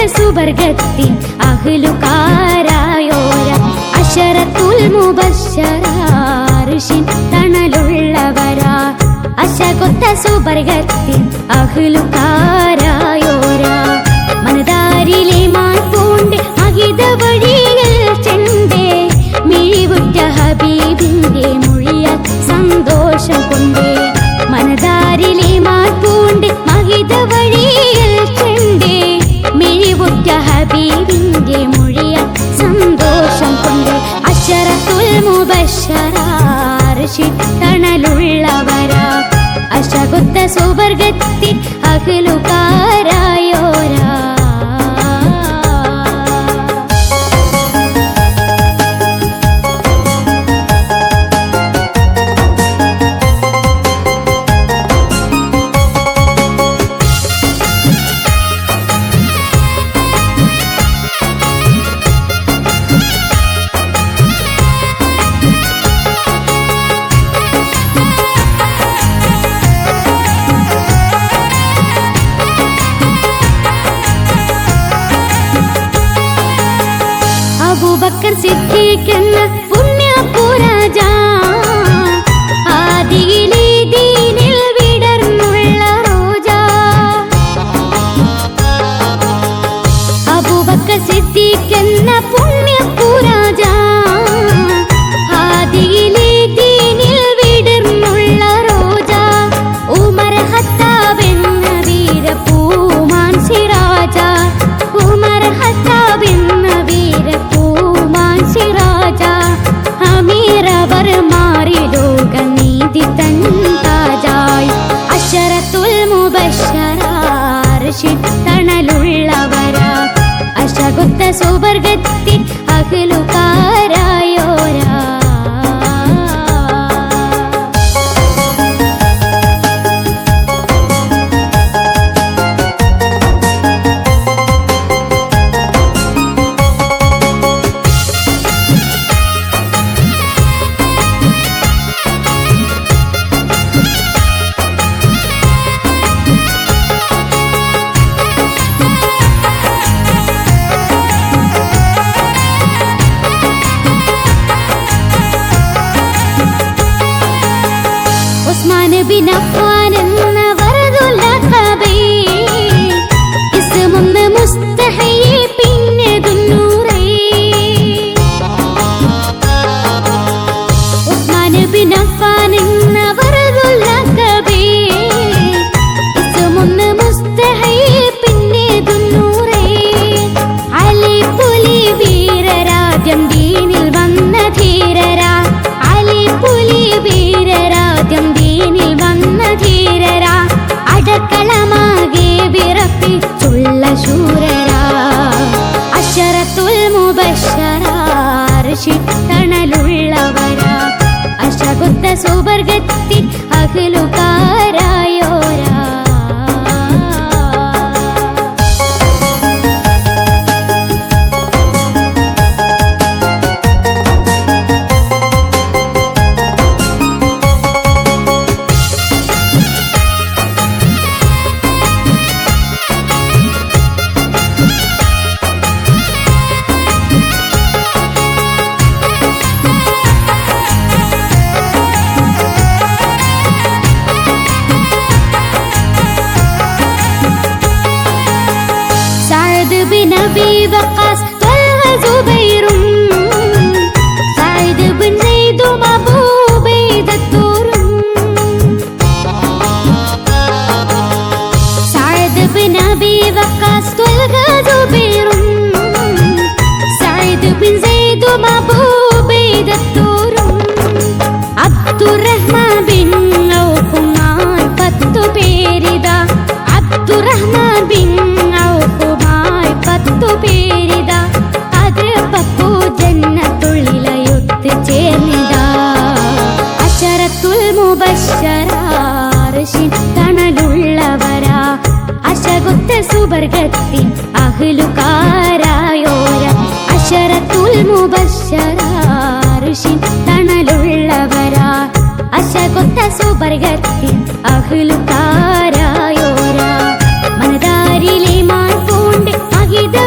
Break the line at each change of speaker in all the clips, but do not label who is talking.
സുവർഗത്തിൻ അഹ്ലുകാരായോര അശറത്തുൽ മുബശ്ശറാർഷിൻ തണലുള്ളവരാ അശകൊത്ത സുവർഗത്തിൻ അഹ്ലുകാരായോര മനതാരിലെ മാൽപൂണ്ട് അഹിത വഴിയിൽ ചെണ്ടേ മിഴിവുറ്റ ഹബീബിന്റെ മൊഴിയ സന്തോഷം കൊണ്ടേ മനതാരിലെ മാൽപൂണ്ട് മഹിത വഴിയിൽ ചെണ്ടേ മിഴിവുറ്റ ഹബീബിന്റെ മൊഴിയ സന്തോഷം കൊണ്ട് അശറത്തുൽ മുബശ്ശറാർഷി തണലുള്ളവരാ അശകുത്ത സുവർഗത്തിൽ അഖിലുകാരായോരാ അബൂബക്കർ സിദ്ദീഖ് എന്ന പുണ്യപുരജ ആദിയിലെ ദീനിൽ വിടർന്നുള്ള റോജ അബൂബക്കർ സിദ്ദീഖ് എന്ന പുണ്യപുരജ ആദിയിലെ ദീനിൽ വിടർന്നുള്ള റോജ ഉമർ ഖത്താബ് എന്ന വീരപൂമാൻ സിറാജ ഉമർ ഖത്താബ് എന്ന വീരപൂമാൻ സിറാജ അമീറവർ മാറി ലോക നീതി തൻ താജായി അശറത്തുൽ മുബശ്ശറാർഷി തണലുള്ളവരാ അശകുത്ത സുവർഗത്തിൽ അഖിലുകാരായോരാ ഉസ്മാൻ ബിൻ അഫ്ഫാൻ എന്ന വറദുൽ അഖബി ഇസ്മുന്ന് മുസ്തഹയി പിന്നെ ദുന്നൂറേ ഉസ്മാൻ ബിൻ അഫ്ഫാൻ എന്ന വറദുൽ അഖബി ഇസ്മുന്ന് മുസ്തഹയി പിന്നെ ദുന്നൂറേ അലി പുലി വീരരാജ്യം ദീനിൽ വന്ന ധീരരാ അലി പുലി വീരരാജ്യം ദീനിൽ വന്ന ധീരരാ അടക്കളമാകെ വിറപ്പിച്ചുള്ള ശൂരരാ അശറത്തുൽ മുബശ്ശറാർഷി തണലുള്ളവരാ അശകുത്ത സുവർഗത്തിൽ അഖിലുകാരായോരാ سعد بن أبي وقاص طلحة زبير سعيد بن زيد وأبو عبيدة الدور سعد بن أبي وقاص طلحة زبير سعيد بن زيد وأبو عبيدة الدور عبد الرحمن بن ഔഫുമായി പത്തു പേരിത അബ്ദുറഹ്മാൻ ബിൻ ഔഫുമായി പത്തു പേരിത അത് പപ്പു ജന്നത്തുള്ളിലയൊത്ത് ചേർന്നിത അശറത്തുൽ മുബശ്ശറാർഷിൻ തണലുള്ളവരാ അശകുത്ത സുവർഗത്തിൻ അഹ്ലുകാരായോര അശറത്തുൽ മുബശ്ശറാർഷിൻ തണലുള്ളവരാ അശകൊത്ത സുവർഗത്തിൽ അഹ്ലുകാരായോരാ മനതാരിലെ മാൻ പൂണ്ട് അഹിത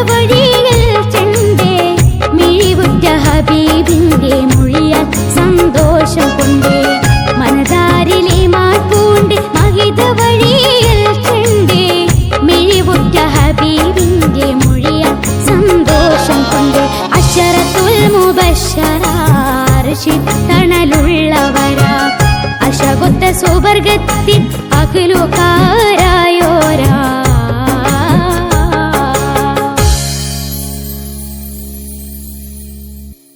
സ്വർഗത്തിൽ